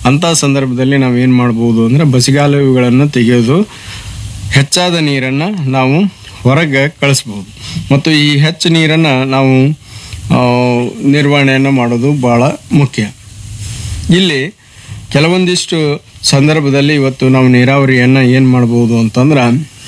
ಅಂಥ ಸಂದರ್ಭದಲ್ಲಿ ನಾವು ಏನು ಮಾಡ್ಬೋದು ಅಂದರೆ ಬಸಿಗಾಲುವೆಗಳನ್ನು ತೆಗೆಯೋದು ಹೆಚ್ಚಾದ ನೀರನ್ನು ನಾವು ಹೊರಗೆ ಕಳಿಸ್ಬೋದು ಮತ್ತು ಈ ಹೆಚ್ಚು ನೀರನ್ನು ನಾವು ಆ, ನಿರ್ವಹಣೆಯನ್ನು ಮಾಡೋದು ಭಾಳ ಮುಖ್ಯ ಇಲ್ಲಿ ಕೆಲವೊಂದಿಷ್ಟು ಸಂದರ್ಭದಲ್ಲಿ ಇವತ್ತು ನಾವು ನೀರಾವರಿಯನ್ನು ಏನು ಮಾಡ್ಬೋದು ಅಂತಂದ್ರೆ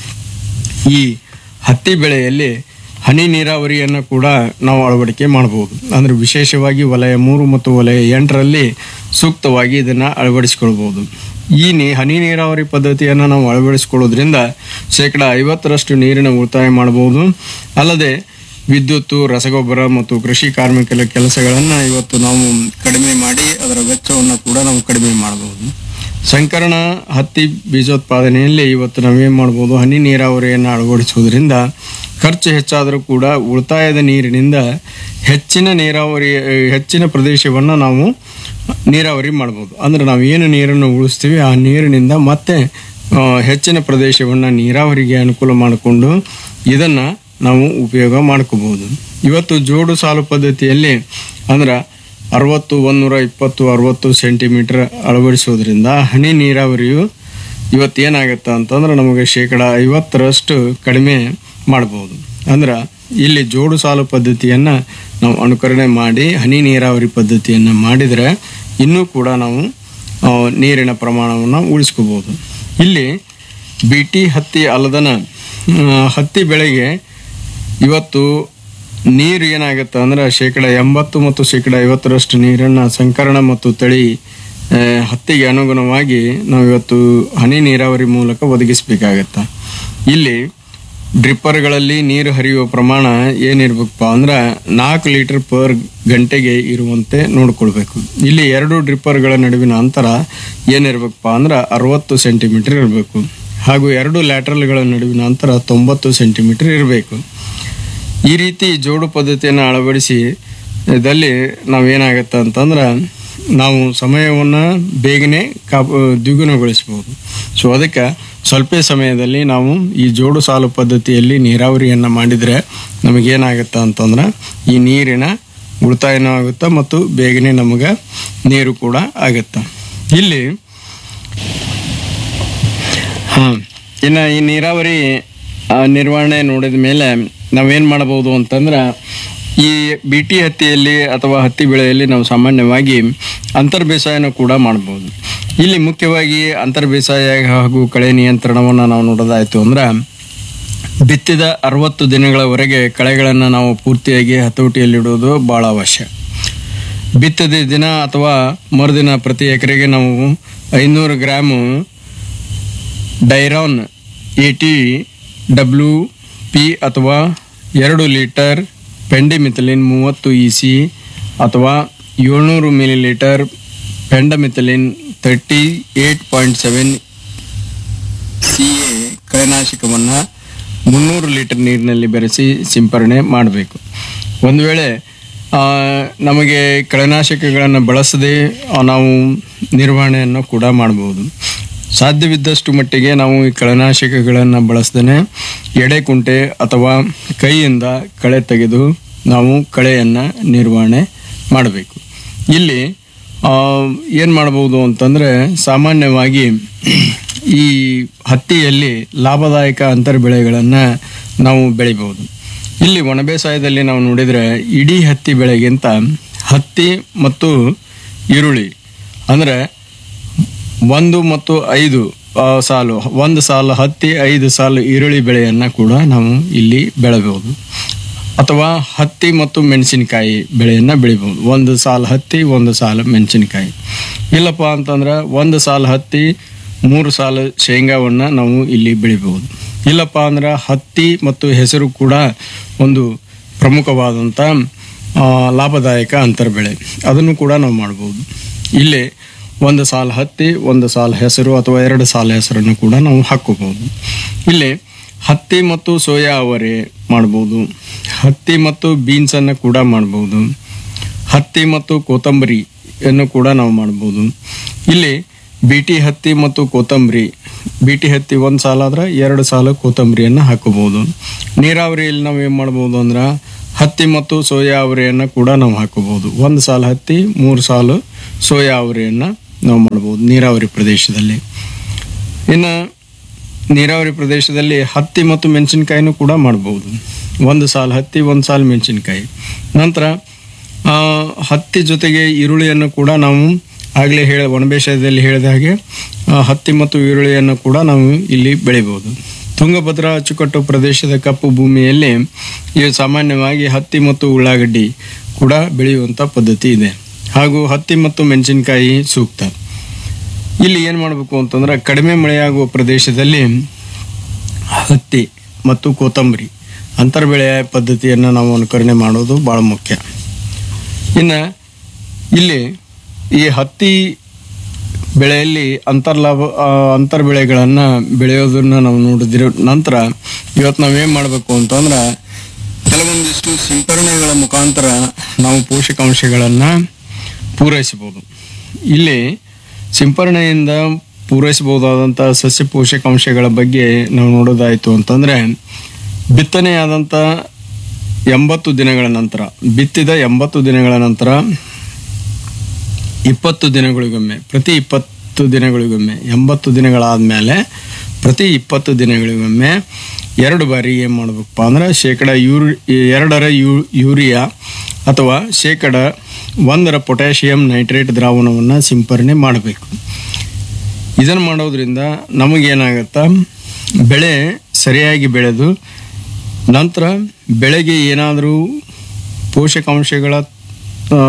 ಈ ಹತ್ತಿ ಬೆಳೆಯಲ್ಲಿ ಹನಿ ನೀರಾವರಿಯನ್ನು ಕೂಡ ನಾವು ಅಳವಡಿಕೆ ಮಾಡಬಹುದು ಅಂದರೆ ವಿಶೇಷವಾಗಿ ವಲಯ ಮೂರು ಮತ್ತು ವಲಯ ಎಂಟರಲ್ಲಿ ಸೂಕ್ತವಾಗಿ ಇದನ್ನು ಅಳವಡಿಸಿಕೊಳ್ಬೋದು ಈ ನೀ ಹನಿ ನೀರಾವರಿ ಪದ್ಧತಿಯನ್ನು ನಾವು ಅಳವಡಿಸಿಕೊಳ್ಳೋದ್ರಿಂದ ಶೇಕಡ ಐವತ್ತರಷ್ಟು ನೀರಿನ ಉಳಿತಾಯ ಮಾಡಬಹುದು ಅಲ್ಲದೆ ವಿದ್ಯುತ್ತು ರಸಗೊಬ್ಬರ ಮತ್ತು ಕೃಷಿ ಕಾರ್ಮಿಕರ ಕೆಲಸಗಳನ್ನು ಇವತ್ತು ನಾವು ಕಡಿಮೆ ಮಾಡಿ ಅದರ ವೆಚ್ಚವನ್ನು ಕೂಡ ನಾವು ಕಡಿಮೆ ಮಾಡಬಹುದು ಸಂಕರಣ ಹತ್ತಿ ಬೀಜೋತ್ಪಾದನೆಯಲ್ಲಿ ಇವತ್ತು ನಾವೇನು ಮಾಡ್ಬೋದು ಹನಿ ನೀರಾವರಿಯನ್ನು ಅಳವಡಿಸುವುದರಿಂದ ಖರ್ಚು ಹೆಚ್ಚಾದರೂ ಕೂಡ ಉಳಿತಾಯದ ನೀರಿನಿಂದ ಹೆಚ್ಚಿನ ನೀರಾವರಿ ಹೆಚ್ಚಿನ ಪ್ರದೇಶವನ್ನು ನಾವು ನೀರಾವರಿ ಮಾಡ್ಬೋದು ಅಂದರೆ ನಾವು ಏನು ನೀರನ್ನು ಉಳಿಸ್ತೀವಿ ಆ ನೀರಿನಿಂದ ಮತ್ತೆ ಆ, ಹೆಚ್ಚಿನ ಪ್ರದೇಶವನ್ನು ನೀರಾವರಿಗೆ ಅನುಕೂಲ ಮಾಡಿಕೊಂಡು ಇದನ್ನು ನಾವು ಉಪಯೋಗ ಮಾಡ್ಕೋಬಹುದು ಇವತ್ತು ಜೋಡು ಸಾಲು ಪದ್ಧತಿಯಲ್ಲಿ ಅಂದ್ರೆ ಅರವತ್ತು ಒಂದೂರ ಇಪ್ಪತ್ತು ಅರವತ್ತು ಸೆಂಟಿಮೀಟರ್ ಅಳವಡಿಸೋದ್ರಿಂದ ಹನಿ ನೀರಾವರಿಯು ಇವತ್ತು ಏನಾಗುತ್ತೆ ಅಂತಂದ್ರೆ ನಮಗೆ ಶೇಕಡ ಐವತ್ತರಷ್ಟು ಕಡಿಮೆ ಮಾಡ್ಬೋದು ಅಂದ್ರೆ ಇಲ್ಲಿ ಜೋಡು ಸಾಲು ಪದ್ಧತಿಯನ್ನು ನಾವು ಅನುಕರಣೆ ಮಾಡಿ ಹನಿ ನೀರಾವರಿ ಪದ್ಧತಿಯನ್ನು ಮಾಡಿದರೆ ಇನ್ನೂ ಕೂಡ ನಾವು ಆ, ನೀರಿನ ಪ್ರಮಾಣವನ್ನು ಉಳಿಸ್ಕೋಬೋದು ಇಲ್ಲಿ ಬಿ ಟಿ ಹತ್ತಿ ಅಲ್ಲದನ ಆ, ಹತ್ತಿ ಬೆಳೆಗೆ ಇವತ್ತು ನೀರು ಏನಾಗುತ್ತೆ ಅಂದ್ರೆ ಶೇಕಡ ಎಂಬತ್ತು ಮತ್ತು ಶೇಕಡ ಐವತ್ತರಷ್ಟು ನೀರನ್ನು ಸಂಕರಣ ಮತ್ತು ತಳಿ ಆ, ಹತ್ತಿಗೆ ಅನುಗುಣವಾಗಿ ನಾವು ಇವತ್ತು ಹನಿ ನೀರಾವರಿ ಮೂಲಕ ಒದಗಿಸಬೇಕಾಗತ್ತೆ ಇಲ್ಲಿ ಡ್ರಿಪ್ಪರ್ಗಳಲ್ಲಿ ನೀರು ಹರಿಯುವ ಪ್ರಮಾಣ ಏನಿರ್ಬೇಕಪ್ಪ ಅಂದ್ರೆ ನಾಲ್ಕು ಲೀಟರ್ ಪರ್ ಗಂಟೆಗೆ ಇರುವಂತೆ ನೋಡ್ಕೊಳ್ಬೇಕು ಇಲ್ಲಿ ಎರಡು ಡ್ರಿಪ್ಪರ್ಗಳ ನಡುವಿನ ಅಂತರ ಏನಿರ್ಬೇಕಪ್ಪ ಅಂದ್ರೆ ಅರವತ್ತು ಸೆಂಟಿಮೀಟರ್ ಇರಬೇಕು ಹಾಗೂ ಎರಡು ಲ್ಯಾಟ್ರಲ್ಗಳ ನಡುವಿನ ಅಂತರ ತೊಂಬತ್ತು ಸೆಂಟಿಮೀಟರ್ ಇರಬೇಕು ಈ ರೀತಿ ಜೋಡು ಪದ್ಧತಿಯನ್ನು ಅಳವಡಿಸಿ ಇದಲ್ಲಿ ನಾವೇನಾಗತ್ತೆ ಅಂತಂದ್ರೆ ನಾವು ಸಮಯವನ್ನು ಬೇಗನೆ ಕಾಪ ದ್ವಿಗುಣಗೊಳಿಸ್ಬೋದು ಸೊ ಅದಕ್ಕೆ ಸ್ವಲ್ಪ ಸಮಯದಲ್ಲಿ ನಾವು ಈ ಜೋಡು ಸಾಲು ಪದ್ಧತಿಯಲ್ಲಿ ನೀರಾವರಿಯನ್ನು ಮಾಡಿದರೆ ನಮಗೇನಾಗುತ್ತೆ ಅಂತಂದ್ರೆ ಈ ನೀರಿನ ಉಳಿತಾಯನೂ ಆಗುತ್ತೆ ಮತ್ತು ಬೇಗನೆ ನಮಗೆ ನೀರು ಕೂಡ ಆಗುತ್ತೆ ಇಲ್ಲಿ ಹಾಂ ಇನ್ನು ಈ ನೀರಾವರಿ ಆ, ನಿರ್ವಹಣೆ ನೋಡಿದ ಮೇಲೆ ನಾವೇನು ಮಾಡಬಹುದು ಅಂತಂದ್ರೆ ಈ ಬಿ ಟಿ ಹತ್ತಿಯಲ್ಲಿ ಅಥವಾ ಹತ್ತಿ ಬೆಳೆಯಲ್ಲಿ ನಾವು ಸಾಮಾನ್ಯವಾಗಿ ಅಂತರ್ ಬೇಸಾಯನ ಕೂಡ ಮಾಡ್ಬೋದು ಇಲ್ಲಿ ಮುಖ್ಯವಾಗಿ ಅಂತರ್ ಬೇಸಾಯ ಹಾಗೂ ಕಳೆ ನಿಯಂತ್ರಣವನ್ನು ನಾವು ನೋಡೋದಾಯಿತು ಅಂದ್ರೆ ಬಿತ್ತಿದ ಅರವತ್ತು ದಿನಗಳವರೆಗೆ ಕಳೆಗಳನ್ನು ನಾವು ಪೂರ್ತಿಯಾಗಿ ಹತೋಟಿಯಲ್ಲಿಡುವುದು ಭಾಳ ಅವಶ್ಯ ಬಿತ್ತದ ದಿನ ಅಥವಾ ಮರುದಿನ ಪ್ರತಿ ಎಕರೆಗೆ ನಾವು ಐನೂರು gram diuron eighty W P ಅಥವಾ ಎರಡು ಲೀಟರ್ ಪೆಂಡಿಮಿಥಲಿನ್ ಮೂವತ್ತು ಇ ಸಿ ಅಥವಾ ಏಳ್ನೂರು millilitre pendimethalin thirty eight point seven C A ಕಳೆನಾಶಕವನ್ನು ಮುನ್ನೂರು ಲೀಟರ್ ನೀರಿನಲ್ಲಿ ಬೆರೆಸಿ ಸಿಂಪರಣೆ ಮಾಡಬೇಕು ಒಂದು ವೇಳೆ ಆ, ನಮಗೆ ಕಳೆನಾಶಕಗಳನ್ನು ಬಳಸದೆ ಆ, ನಾವು ನಿರ್ವಹಣೆಯನ್ನು ಕೂಡ ಮಾಡಬಹುದು ಸಾಧ್ಯವಿದ್ದಷ್ಟು ಮಟ್ಟಿಗೆ ನಾವು ಈ ಕಳೆನಾಶಕಗಳನ್ನು ಬಳಸದೇ ಎಡೆಕುಂಟೆ ಅಥವಾ ಕೈಯಿಂದ ಕಳೆ ತೆಗೆದು ನಾವು ಕಳೆಯನ್ನು ನಿರ್ವಹಣೆ ಮಾಡಬೇಕು ಇಲ್ಲಿ ಏನು ಮಾಡ್ಬೋದು ಅಂತಂದರೆ ಸಾಮಾನ್ಯವಾಗಿ ಈ ಹತ್ತಿಯಲ್ಲಿ ಲಾಭದಾಯಕ ಅಂತರ್ ಬೆಳೆಗಳನ್ನು ನಾವು ಬೆಳಿಬೋದು ಇಲ್ಲಿ ಒಣ ಬೇಸಾಯದಲ್ಲಿ ನಾವು ನೋಡಿದರೆ ಇಡೀ ಹತ್ತಿ ಬೆಳೆಗಿಂತ ಹತ್ತಿ ಮತ್ತು ಈರುಳ್ಳಿ ಅಂದರೆ ಒಂದು ಮತ್ತು ಐದು ಆ, ಸಾಲು ಒಂದು ಸಾಲು ಹತ್ತಿ ಐದು ಸಾಲು ಈರುಳ್ಳಿ ಬೆಳೆಯನ್ನು ಕೂಡ ನಾವು ಇಲ್ಲಿ ಬೆಳೆಬಹುದು ಅಥವಾ ಹತ್ತಿ ಮತ್ತು ಮೆಣಸಿನಕಾಯಿ ಬೆಳೆಯನ್ನು ಬೆಳಿಬೋದು ಒಂದು ಸಾಲು ಹತ್ತಿ ಒಂದು ಸಾಲು ಮೆಣಸಿನಕಾಯಿ ಇಲ್ಲಪ್ಪ ಅಂತಂದ್ರೆ ಒಂದು ಸಾಲು ಹತ್ತಿ ಮೂರು ಸಾಲು ಶೇಂಗಾವನ್ನು ನಾವು ಇಲ್ಲಿ ಬೆಳಿಬೋದು ಇಲ್ಲಪ್ಪ ಅಂದ್ರೆ ಹತ್ತಿ ಮತ್ತು ಹೆಸರು ಕೂಡ ಒಂದು ಪ್ರಮುಖವಾದಂಥ ಆ, ಲಾಭದಾಯಕ ಅಂತರ್ ಬೆಳೆ ಅದನ್ನು ಕೂಡ ನಾವು ಮಾಡ್ಬೋದು ಇಲ್ಲಿ ಒಂದು ಸಾಲು ಹತ್ತಿ ಒಂದು ಸಾಲು ಹೆಸರು ಅಥವಾ ಎರಡು ಸಾಲು ಹೆಸರನ್ನು ಕೂಡ ನಾವು ಹಾಕ್ಕೋಬಹುದು ಇಲ್ಲಿ ಹತ್ತಿ ಮತ್ತು ಸೋಯಾ ಅವರೆ ಮಾಡ್ಬೋದು ಹತ್ತಿ ಮತ್ತು ಬೀನ್ಸನ್ನು ಕೂಡ ಮಾಡ್ಬೋದು ಹತ್ತಿ ಮತ್ತು ಕೊತ್ತಂಬರಿಯನ್ನು ಕೂಡ ನಾವು ಮಾಡ್ಬೋದು ಇಲ್ಲಿ ಬಿಟಿ ಹತ್ತಿ ಮತ್ತು ಕೊತ್ತಂಬರಿ ಬಿಟಿ ಹತ್ತಿ ಒಂದು ಸಾಲ ಆದ್ರೆ ಎರಡು ಸಾಲು ಕೊತ್ತಂಬರಿಯನ್ನು ಹಾಕೋಬಹುದು ನೀರಾವರಿಯಲ್ಲಿ ನಾವು ಏನು ಮಾಡ್ಬೋದು ಅಂದ್ರೆ ಹತ್ತಿ ಮತ್ತು ಸೋಯಾ ಅವರೆಯನ್ನು ಕೂಡ ನಾವು ಹಾಕೋಬಹುದು ಒಂದು ಸಾಲು ಹತ್ತಿ ಮೂರು ಸಾಲು ಸೋಯಾ ಅವರೆಯನ್ನು ನಾವು ಮಾಡ್ಬೋದು ನೀರಾವರಿ ಪ್ರದೇಶದಲ್ಲಿ ಇನ್ನು ನೀರಾವರಿ ಪ್ರದೇಶದಲ್ಲಿ ಹತ್ತಿ ಮತ್ತು ಮೆಣಸಿನ್ಕಾಯಿನೂ ಕೂಡ ಮಾಡ್ಬೋದು ಒಂದು ಸಾಲು ಹತ್ತಿ ಒಂದು ಸಾಲು ಮೆಣಸಿನ್ಕಾಯಿ ನಂತರ ಆ, ಹತ್ತಿ ಜೊತೆಗೆ ಈರುಳ್ಳಿಯನ್ನು ಕೂಡ ನಾವು ಆಗಲೇ ಹೇಳ ಒಣಬೇಸಾಯದಲ್ಲಿ ಹೇಳಿದ ಹಾಗೆ ಆ, ಹತ್ತಿ ಮತ್ತು ಈರುಳ್ಳಿಯನ್ನು ಕೂಡ ನಾವು ಇಲ್ಲಿ ಬೆಳಿಬೋದು ತುಂಗಭದ್ರಾ ಅಚ್ಚುಕಟ್ಟು ಪ್ರದೇಶದ ಕಪ್ಪು ಭೂಮಿಯಲ್ಲಿ ಈ ಸಾಮಾನ್ಯವಾಗಿ ಹತ್ತಿ ಮತ್ತು ಉಳ್ಳಾಗಡ್ಡಿ ಕೂಡ ಬೆಳೆಯುವಂಥ ಪದ್ಧತಿ ಇದೆ ಹಾಗೂ ಹತ್ತಿ ಮತ್ತು ಮೆಣಸಿನಕಾಯಿ ಸೂಕ್ತ ಇಲ್ಲಿ ಏನು ಮಾಡಬೇಕು ಅಂತಂದ್ರೆ ಕಡಿಮೆ ಮಳೆಯಾಗುವ ಪ್ರದೇಶದಲ್ಲಿ ಹತ್ತಿ ಮತ್ತು ಕೊತ್ತಂಬರಿ ಅಂತರ ಬೆಳೆಯ ಪದ್ಧತಿಯನ್ನು ನಾವು ಅನುಕರಣೆ ಮಾಡೋದು ಭಾಳ ಮುಖ್ಯ ಇನ್ನು ಇಲ್ಲಿ ಈ ಹತ್ತಿ ಬೆಳೆಯಲ್ಲಿ ಅಂತರ್ಲಾಭ ಆ, ಅಂತರ್ ಬೆಳೆಗಳನ್ನು ಬೆಳೆಯೋದನ್ನ ನಾವು ನೋಡಿದಿರೋ ನಂತರ ಇವತ್ತು ನಾವೇನು ಮಾಡಬೇಕು ಅಂತಂದ್ರೆ ಕೆಲವೊಂದಿಷ್ಟು ಸಿಂಪರಣೆಗಳ ಮುಖಾಂತರ ನಾವು ಪೋಷಕಾಂಶಗಳನ್ನು ಪೂರೈಸಬಹುದು ಇಲ್ಲಿ ಸಿಂಪರಣೆಯಿಂದ ಪೂರೈಸಬಹುದಾದಂಥ ಸಸ್ಯ ಪೋಷಕಾಂಶಗಳ ಬಗ್ಗೆ ನಾವು ನೋಡೋದಾಯಿತು ಅಂತಂದರೆ ಬಿತ್ತನೆಯಾದಂಥ ಎಂಬತ್ತು ದಿನಗಳ ನಂತರ ಬಿತ್ತಿದ ಎಂಬತ್ತು ದಿನಗಳ ನಂತರ ಇಪ್ಪತ್ತು ದಿನಗಳಿಗೊಮ್ಮೆ ಪ್ರತಿ ಇಪ್ಪತ್ತು ದಿನಗಳಿಗೊಮ್ಮೆ ಎಂಬತ್ತು ದಿನಗಳಾದ ಮೇಲೆ ಪ್ರತಿ ಇಪ್ಪತ್ತು ದಿನಗಳಿಗೊಮ್ಮೆ ಎರಡು ಬಾರಿ ಏನು ಮಾಡಬೇಕಪ್ಪ ಅಂದ್ರೆ ಶೇಕಡ ಯೂರ್ ಎರಡರ ಯೂ ಯೂರಿಯಾ ಅಥವಾ ಶೇಕಡ ಒಂದರ ಪೊಟ್ಯಾಷಿಯಂ ನೈಟ್ರೇಟ್ ದ್ರಾವಣವನ್ನು ಸಿಂಪರಣೆ ಮಾಡಬೇಕು ಇದನ್ನು ಮಾಡೋದ್ರಿಂದ ನಮಗೇನಾಗತ್ತಾ ಬೆಳೆ ಸರಿಯಾಗಿ ಬೆಳೆದು ನಂತರ ಬೆಳೆಗೆ ಏನಾದರೂ ಪೋಷಕಾಂಶಗಳ ಆ,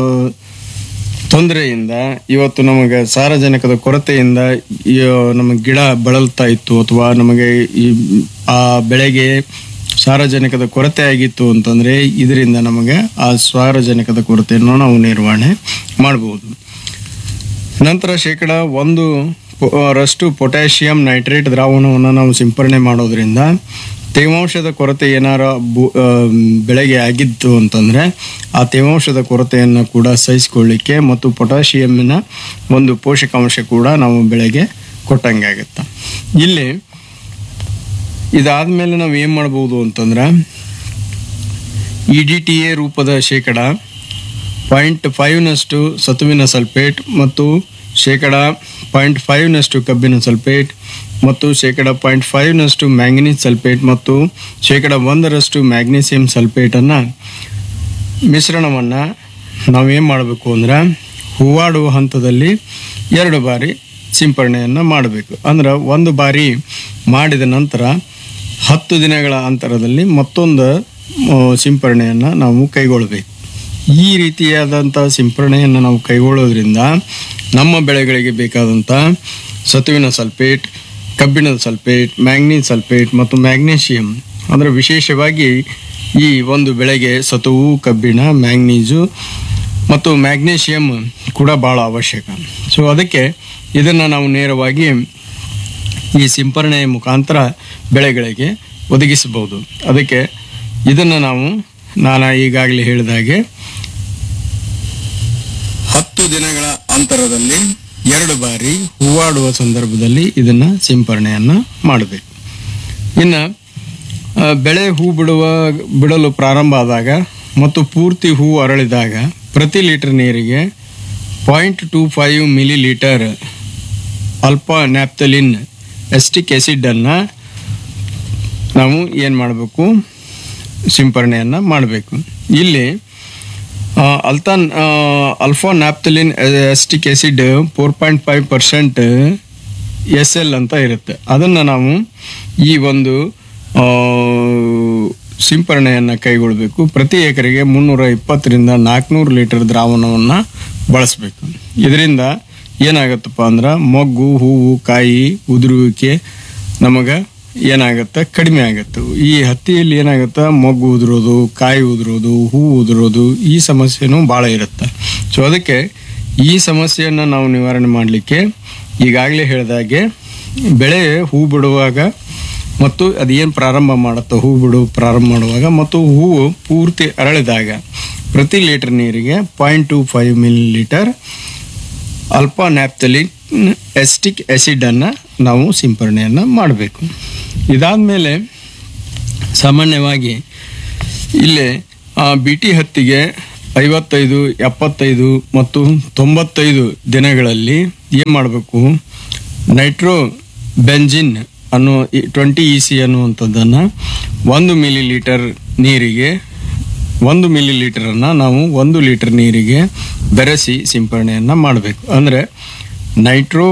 ತೊಂದರೆಯಿಂದ ಇವತ್ತು ನಮಗೆ ಸಾರಜನಕದ ಕೊರತೆಯಿಂದ ಈ ನಮ್ಮ ಗಿಡ ಬಳಲ್ತಾ ಇತ್ತು ಅಥವಾ ನಮಗೆ ಈ ಆ ಬೆಳೆಗೆ ಸಾರಜನಕದ ಕೊರತೆ ಆಗಿತ್ತು ಅಂತಂದರೆ ಇದರಿಂದ ನಮಗೆ ಆ ಸಾರಜನಕದ ಕೊರತೆಯನ್ನು ನಾವು ನಿರ್ವಹಣೆ ಮಾಡ್ಬೋದು ನಂತರ ಶೇಕಡ ಒಂದು ಪೊ- ರಷ್ಟು ಪೊಟ್ಯಾಷಿಯಂ ನೈಟ್ರೇಟ್ ದ್ರಾವಣವನ್ನು ನಾವು ಸಿಂಪರಣೆ ಮಾಡೋದ್ರಿಂದ ತೇವಾಂಶದ ಕೊರತೆ ಏನಾರ ಬು- ಆ, ಬೆಳೆಗೆ ಆಗಿತ್ತು ಅಂತಂದರೆ ಆ ತೇವಾಂಶದ ಕೊರತೆಯನ್ನು ಕೂಡ ಸಹಿಸಿಕೊಳ್ಳಿಕ್ಕೆ ಮತ್ತು ಪೊಟ್ಯಾಷಿಯಮ್ಮಿನ ಒಂದು ಪೋಷಕಾಂಶ ಕೂಡ ನಾವು ಬೆಳೆಗೆ ಕೊಟ್ಟಂಗಾಗತ್ತೆ ಇಲ್ಲಿ ಇದಾದ್ಮೇಲೆ ನಾವು ಏನು ಮಾಡ್ಬೋದು ಅಂತಂದ್ರೆ ಇ ಡಿ ಟಿ ಎ ರೂಪದ ಶೇಕಡ ಪಾಯಿಂಟ್ ಫೈವ್ನಷ್ಟು ಸತುವಿನ ಸಲ್ಫೇಟ್ ಮತ್ತು ಶೇಕಡ ಪಾಯಿಂಟ್ ಫೈವ್ನಷ್ಟು ಕಬ್ಬಿನ ಸಲ್ಫೇಟ್ ಮತ್ತು ಶೇಕಡ ಪಾಯಿಂಟ್ ಫೈವ್ನಷ್ಟು ಮ್ಯಾಂಗನೀಸ್ ಸಲ್ಫೇಟ್ ಮತ್ತು ಶೇಕಡ ಒಂದರಷ್ಟು ಮ್ಯಾಗ್ನೀಸಿಯಂ ಸಲ್ಫೇಟನ್ನು ಮಿಶ್ರಣವನ್ನು ನಾವೇನು ಮಾಡಬೇಕು ಅಂದ್ರೆ ಹೂವಾಡುವ ಹಂತದಲ್ಲಿ ಎರಡು ಬಾರಿ ಸಿಂಪರಣೆಯನ್ನು ಮಾಡಬೇಕು ಅಂದ್ರೆ ಒಂದು ಬಾರಿ ಮಾಡಿದ ನಂತರ ಹತ್ತು ದಿನಗಳ ಅಂತರದಲ್ಲಿ ಮತ್ತೊಂದು ಆ, ಸಿಂಪರಣೆಯನ್ನು ನಾವು ಕೈಗೊಳ್ಳಬೇಕು ಈ ರೀತಿಯಾದಂಥ ಸಿಂಪರಣೆಯನ್ನು ನಾವು ಕೈಗೊಳ್ಳೋದ್ರಿಂದ ನಮ್ಮ ಬೆಳೆಗಳಿಗೆ ಬೇಕಾದಂಥ ಸತುವಿನ ಸಲ್ಫೇಟ್ ಕಬ್ಬಿಣದ ಸಲ್ಫೇಟ್ ಮ್ಯಾಂಗ್ನೀಸ್ ಸಲ್ಫೇಟ್ ಮತ್ತು ಮ್ಯಾಗ್ನೀಷಿಯಂ ಅಂದರೆ ವಿಶೇಷವಾಗಿ ಈ ಒಂದು ಬೆಳೆಗೆ ಸತುವು ಕಬ್ಬಿಣ ಮ್ಯಾಂಗ್ನೀಸು ಮತ್ತು ಮ್ಯಾಗ್ನೀಷಿಯಂ ಕೂಡ ಭಾಳ ಅವಶ್ಯಕ ಸೊ ಅದಕ್ಕೆ ಇದನ್ನು ನಾವು ನೇರವಾಗಿ ಈ ಸಿಂಪರಣೆಯ ಮುಖಾಂತರ ಬೆಳೆಗಳಿಗೆ ಒದಗಿಸಬಹುದು ಅದಕ್ಕೆ ಇದನ್ನು ನಾವು ನಾನು ಈಗಾಗಲೇ ಹೇಳಿದ ಹಾಗೆ ಹತ್ತು ದಿನಗಳ ಅಂತರದಲ್ಲಿ ಎರಡು ಬಾರಿ ಹೂವಾಡುವ ಸಂದರ್ಭದಲ್ಲಿ ಇದನ್ನು ಸಿಂಪರಣೆಯನ್ನು ಮಾಡಬೇಕು ಇನ್ನು ಆ, ಬೆಳೆ ಹೂ ಬಿಡುವ ಬಿಡಲು ಪ್ರಾರಂಭ ಆದಾಗ ಮತ್ತು ಪೂರ್ತಿ ಹೂ ಅರಳಿದಾಗ ಪ್ರತಿ ಲೀಟರ್ ನೀರಿಗೆ point two five millilitre alpha naphthalene acetic ಆ್ಯಸಿಡನ್ನು ನಾವು ಏನು ಮಾಡಬೇಕು ಸಿಂಪರಣೆಯನ್ನು ಮಾಡಬೇಕು ಇಲ್ಲಿ ಆ, ಅಲ್ತಾನ್ ಆ, alpha naphthalene acetic acid four point five percent S L ಅಂತ ಇರುತ್ತೆ ಅದನ್ನು ನಾವು ಈ ಒಂದು ಆ, ಸಿಂಪರಣೆಯನ್ನು ಕೈಗೊಳ್ಳಬೇಕು ಪ್ರತಿ ಎಕರೆಗೆ ಮುನ್ನೂರ ಇಪ್ಪತ್ತರಿಂದ ನಾಲ್ಕುನೂರು ಲೀಟರ್ ದ್ರಾವಣವನ್ನು ಬಳಸಬೇಕು ಇದರಿಂದ ಏನಾಗುತ್ತಪ್ಪ ಅಂದ್ರೆ ಮೊಗ್ಗು ಹೂವು ಕಾಯಿ ಉದುರುವಿಕೆ ನಮಗೆ ಏನಾಗುತ್ತೆ ಕಡಿಮೆ ಆಗುತ್ತೆ ಈ ಹತ್ತಿಯಲ್ಲಿ ಏನಾಗುತ್ತೆ ಮೊಗ್ಗು ಉದುರೋದು ಕಾಯಿ ಉದುರೋದು ಹೂವು ಉದುರೋದು ಈ ಸಮಸ್ಯೆನೂ ಭಾಳ ಇರುತ್ತೆ ಸೊ ಅದಕ್ಕೆ ಈ ಸಮಸ್ಯೆಯನ್ನು ನಾವು ನಿವಾರಣೆ ಮಾಡಲಿಕ್ಕೆ ಈಗಾಗಲೇ ಹೇಳಿದಾಗೆ ಬೆಳೆ ಹೂ ಬಿಡುವಾಗ ಮತ್ತು ಅದೇನು ಪ್ರಾರಂಭ ಮಾಡುತ್ತೋ ಹೂ ಬಿಡು ಪ್ರಾರಂಭ ಮಾಡುವಾಗ ಮತ್ತು ಹೂವು ಪೂರ್ತಿ ಅರಳಿದಾಗ ಪ್ರತಿ ಲೀಟರ್ ನೀರಿಗೆ point two five millilitre alpha naphthalene acetic ಆ್ಯಸಿಡನ್ನು ನಾವು ಸಿಂಪರಣೆಯನ್ನು ಮಾಡಬೇಕು ಇದಾದಮೇಲೆ ಸಾಮಾನ್ಯವಾಗಿ ಇಲ್ಲಿ ಬಿ ಟಿ ಹತ್ತಿಗೆ ಐವತ್ತೈದು ಎಪ್ಪತ್ತೈದು ಮತ್ತು ತೊಂಬತ್ತೈದು ದಿನಗಳಲ್ಲಿ ಏನು ಮಾಡಬೇಕು ನೈಟ್ರೋ ಬೆಂಜಿನ್ ಅನ್ನೋ ಟ್ವೆಂಟಿ ಇ ಸಿ ಅನ್ನುವಂಥದ್ದನ್ನು ಒಂದು ಮಿಲಿ ಲೀಟರ್ ನೀರಿಗೆ ಒಂದು ಮಿಲಿ ಲೀಟರನ್ನು ನಾವು ಒಂದು ಲೀಟರ್ ನೀರಿಗೆ ಬೆರೆಸಿ ಸಿಂಪರಣೆಯನ್ನು ಮಾಡಬೇಕು ಅಂದರೆ nitro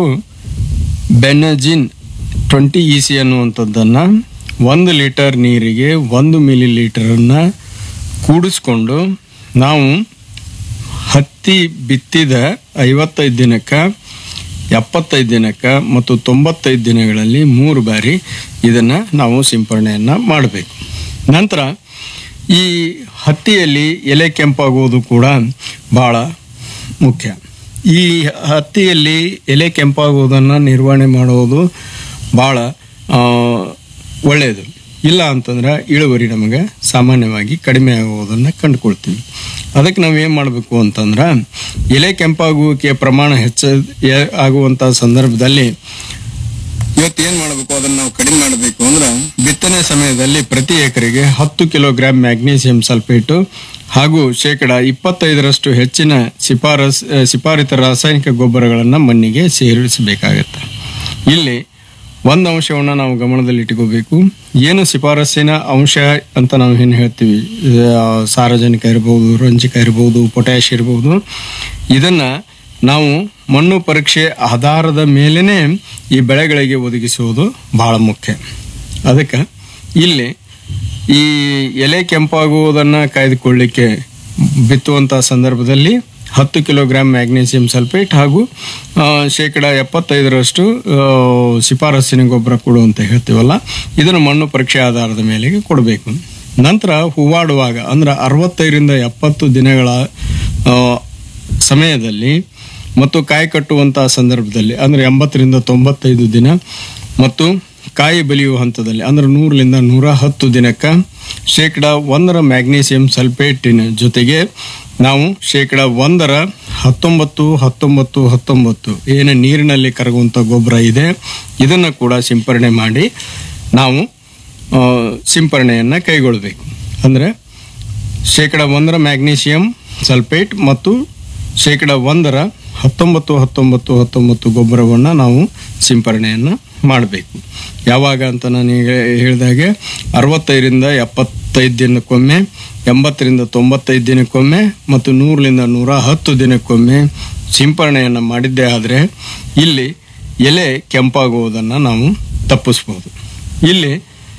benzene twenty E C ಅನ್ನುವಂಥದ್ದನ್ನು ಒಂದು ಲೀಟರ್ ನೀರಿಗೆ ಒಂದು ಮಿಲಿ ಲೀಟರನ್ನು ಕೂಡಿಸ್ಕೊಂಡು ನಾವು ಹತ್ತಿ ಬಿತ್ತಿದ ಐವತ್ತೈದು ದಿನಕ್ಕೆ ಎಪ್ಪತ್ತೈದು ದಿನಕ್ಕೆ ಮತ್ತು ತೊಂಬತ್ತೈದು ದಿನಗಳಲ್ಲಿ ಮೂರು ಬಾರಿ ಇದನ್ನು ನಾವು ಸಿಂಪರಣೆಯನ್ನು ಮಾಡಬೇಕು ನಂತರ ಈ ಹತ್ತಿಯಲ್ಲಿ ಎಲೆ ಕೆಂಪಾಗುವುದು ಕೂಡ ಭಾಳ ಮುಖ್ಯ ಈ ಹತ್ತಿಯಲ್ಲಿ ಎಲೆ ಕೆಂಪಾಗುವುದನ್ನು ನಿರ್ವಹಣೆ ಮಾಡುವುದು ಭಾಳ ಆ, ಒಳ್ಳೆಯದು ಇಲ್ಲ ಅಂತಂದ್ರೆ ಇಳುವರಿ ನಮಗೆ ಸಾಮಾನ್ಯವಾಗಿ ಕಡಿಮೆ ಆಗುವುದನ್ನು ಕಂಡುಕೊಳ್ತೀವಿ ಅದಕ್ಕೆ ನಾವು ಏನು ಮಾಡಬೇಕು ಅಂತಂದ್ರೆ ಎಲೆ ಕೆಂಪಾಗುವಿಕೆಯ ಪ್ರಮಾಣ ಹೆಚ್ಚ ಎ- ಆಗುವಂಥ ಸಂದರ್ಭದಲ್ಲಿ ಇವತ್ತೇನು ಮಾಡಬೇಕು ಅದನ್ನು ನಾವು ಕಡಿಮೆ ಮಾಡಬೇಕು ಅಂದ್ರೆ ಬಿತ್ತನೆ ಸಮಯದಲ್ಲಿ ಪ್ರತಿ ಎಕರೆಗೆ ಹತ್ತು ಕಿಲೋಗ್ರಾಂ ಮ್ಯಾಗ್ನೀಸಿಯಂ ಸಲ್ಫೇಟು ಹಾಗೂ ಶೇಕಡ ಇಪ್ಪತ್ತೈದರಷ್ಟು ಹೆಚ್ಚಿನ ಶಿಫಾರಸ್ ಆ, ಶಿಫಾರಿತ ರಾಸಾಯನಿಕ ಗೊಬ್ಬರಗಳನ್ನು ಮಣ್ಣಿಗೆ ಸೇರಿಸಬೇಕಾಗತ್ತೆ ಇಲ್ಲಿ ಒಂದು ಅಂಶವನ್ನು ನಾವು ಗಮನದಲ್ಲಿ ಇಟ್ಕೋಬೇಕು ಏನು ಶಿಫಾರಸ್ಸಿನ ಅಂಶ ಅಂತ ನಾವು ಏನು ಹೇಳ್ತೀವಿ ಆ, ಸಾರಜನಕ ಇರ್ಬೋದು ರಂಜಕ ಇರ್ಬೋದು ಪೊಟ್ಯಾಶ್ ಇರ್ಬೋದು ಇದನ್ನು ನಾವು ಮಣ್ಣು ಪರೀಕ್ಷೆ ಆಧಾರದ ಮೇಲೇ ಈ ಬೆಳೆಗಳಿಗೆ ಒದಗಿಸುವುದು ಬಹಳ ಮುಖ್ಯ ಅದಕ್ಕೆ ಇಲ್ಲಿ ಈ ಎಲೆ ಕೆಂಪಾಗುವುದನ್ನು ಕಾಯ್ದುಕೊಳ್ಳಿಕ್ಕೆ ಬಿತ್ತುವಂಥ ಸಂದರ್ಭದಲ್ಲಿ ಹತ್ತು ಕಿಲೋಗ್ರಾಂ ಮ್ಯಾಗ್ನೀಸಿಯಂ ಸಲ್ಫೇಟ್ ಹಾಗೂ ಆ, ಶೇಕಡ ಎಪ್ಪತ್ತೈದರಷ್ಟು ಆ, ಶಿಫಾರಸ್ಸಿನ ಗೊಬ್ಬರ ಕೊಡು ಅಂತ ಹೇಳ್ತೀವಲ್ಲ ಇದನ್ನು ಮಣ್ಣು ಪರೀಕ್ಷೆ ಆಧಾರದ ಮೇಲೆ ಕೊಡಬೇಕು ನಂತರ ಹೂವಾಡುವಾಗ ಅಂದ್ರೆ ಅರವತ್ತೈದರಿಂದ ಎಪ್ಪತ್ತು ದಿನಗಳ ಆ, ಸಮಯದಲ್ಲಿ ಮತ್ತು ಕಾಯಿ ಕಟ್ಟುವಂಥ ಸಂದರ್ಭದಲ್ಲಿ ಅಂದರೆ ಎಂಬತ್ತರಿಂದ ತೊಂಬತ್ತೈದು ದಿನ ಮತ್ತು ಕಾಯಿ ಬಲಿಯುವ ಹಂತದಲ್ಲಿ ಅಂದ್ರೆ ನೂರರಿಂದ ನೂರ ಹತ್ತು ದಿನಕ್ಕೆ ಶೇಕಡ ಒಂದರ ಮ್ಯಾಗ್ನೀಸಿಯಂ ಸಲ್ಫೇಟಿನ ಜೊತೆಗೆ ನಾವು ಶೇಕಡ ಒಂದರ ಹತ್ತೊಂಬತ್ತು ಹತ್ತೊಂಬತ್ತು ಹತ್ತೊಂಬತ್ತು ಏನು ನೀರಿನಲ್ಲಿ ಕರಗುವಂಥ ಗೊಬ್ಬರ ಇದೆ ಇದನ್ನು ಕೂಡ ಸಿಂಪರಣೆ ಮಾಡಿ ನಾವು ಆ, ಸಿಂಪರಣೆಯನ್ನು ಕೈಗೊಳ್ಳಬೇಕು ಅಂದರೆ ಶೇಕಡ ಒಂದರ ಮ್ಯಾಗ್ನೀಷಿಯಂ ಸಲ್ಫೇಟ್ ಮತ್ತು ಶೇಕಡ ಒಂದರ ಹತ್ತೊಂಬತ್ತು ಹತ್ತೊಂಬತ್ತು ಹತ್ತೊಂಬತ್ತು ಗೊಬ್ಬರವನ್ನು ನಾವು ಸಿಂಪರಣೆಯನ್ನು ಮಾಡಬೇಕು ಯಾವಾಗ ಅಂತ ನಾನು ಈಗ ಹೇಳಿದಾಗೆ ಅರವತ್ತೈದರಿಂದ ಎಪ್ಪತ್ತೈದು ದಿನಕ್ಕೊಮ್ಮೆ ಎಂಬತ್ತರಿಂದ ತೊಂಬತ್ತೈದು ದಿನಕ್ಕೊಮ್ಮೆ ಮತ್ತು ನೂರರಿಂದ ನೂರ ಹತ್ತು ದಿನಕ್ಕೊಮ್ಮೆ ಸಿಂಪರಣೆಯನ್ನು ಮಾಡಿದ್ದೇ ಆದರೆ ಇಲ್ಲಿ ಎಲೆ ಕೆಂಪಾಗುವುದನ್ನು ನಾವು ತಪ್ಪಿಸ್ಬೋದು ಇಲ್ಲಿ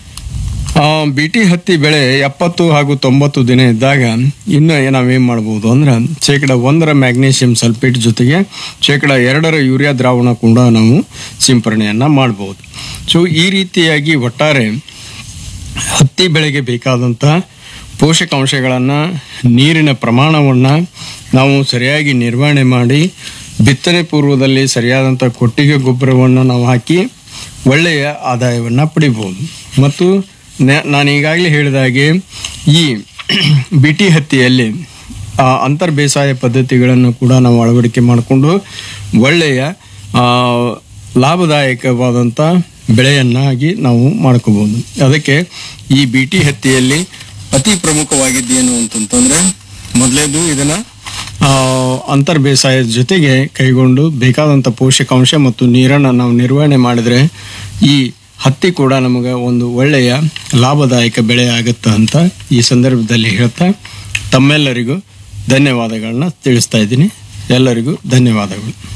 ಆ, ಬಿಟಿ ಹತ್ತಿ ಬೆಳೆ ಎಪ್ಪತ್ತು ಹಾಗೂ ತೊಂಬತ್ತು ದಿನ ಇದ್ದಾಗ ಇನ್ನು ನಾವೇನು ಮಾಡ್ಬೋದು ಅಂದ್ರೆ ಶೇಕಡ ಒಂದರ ಮ್ಯಾಗ್ನೀಷಿಯಂ ಸಲ್ಫೇಟ್ ಜೊತೆಗೆ ಶೇಕಡ ಎರಡರ ಯೂರಿಯಾ ದ್ರಾವಣ ಕೂಡ ನಾವು ಸಿಂಪರಣೆಯನ್ನು ಮಾಡ್ಬೋದು ಸೊ ಈ ರೀತಿಯಾಗಿ ಒಟ್ಟಾರೆ ಹತ್ತಿ ಬೆಳೆಗೆ ಬೇಕಾದಂಥ ಪೋಷಕಾಂಶಗಳನ್ನು ನೀರಿನ ಪ್ರಮಾಣವನ್ನು ನಾವು ಸರಿಯಾಗಿ ನಿರ್ವಹಣೆ ಮಾಡಿ ಬಿತ್ತನೆ ಪೂರ್ವದಲ್ಲಿ ಸರಿಯಾದಂಥ ಕೊಟ್ಟಿಗೆ ಗೊಬ್ಬರವನ್ನು ನಾವು ಹಾಕಿ ಒಳ್ಳೆಯ ಆದಾಯವನ್ನು ಪಡಿಬೋದು ಮತ್ತು ನ- ನಾನು ಈಗಾಗಲೇ ಹೇಳಿದ ಹಾಗೆ ಈ ಬಿಟಿ ಹತ್ತಿಯಲ್ಲಿ ಆ, ಅಂತರ್ ಬೇಸಾಯ ಪದ್ಧತಿಗಳನ್ನು ಕೂಡ ನಾವು ಅಳವಡಿಕೆ ಮಾಡಿಕೊಂಡು ಒಳ್ಳೆಯ ಆ, ಲಾಭದಾಯಕವಾದಂಥ ಬೆಳೆಯನ್ನಾಗಿ ನಾವು ಮಾಡ್ಕೋಬೋದು ಅದಕ್ಕೆ ಈ ಬಿಟಿ ಹತ್ತಿಯಲ್ಲಿ ಅತಿ ಪ್ರಮುಖವಾಗಿದ್ದೇನು ಅಂತಂತಂದ್ರೆ ಮೊದಲೇದು ಇದನ್ನ ಆ, ಅಂತರ್ ಬೇಸಾಯದ ಜೊತೆಗೆ ಕೈಗೊಂಡು ಬೇಕಾದಂಥ ಪೋಷಕಾಂಶ ಮತ್ತು ನೀರನ್ನು ನಾವು ನಿರ್ವಹಣೆ ಮಾಡಿದ್ರೆ ಈ ಹತ್ತಿ ಕೂಡ ನಮಗೆ ಒಂದು ಒಳ್ಳೆಯ ಲಾಭದಾಯಕ ಬೆಳೆ ಆಗುತ್ತೆ ಅಂತ ಈ ಸಂದರ್ಭದಲ್ಲಿ ಹೇಳ್ತಾ ತಮ್ಮೆಲ್ಲರಿಗೂ ಧನ್ಯವಾದಗಳನ್ನ ತಿಳಿಸ್ತಾ ಇದ್ದೀನಿ ಎಲ್ಲರಿಗೂ ಧನ್ಯವಾದಗಳು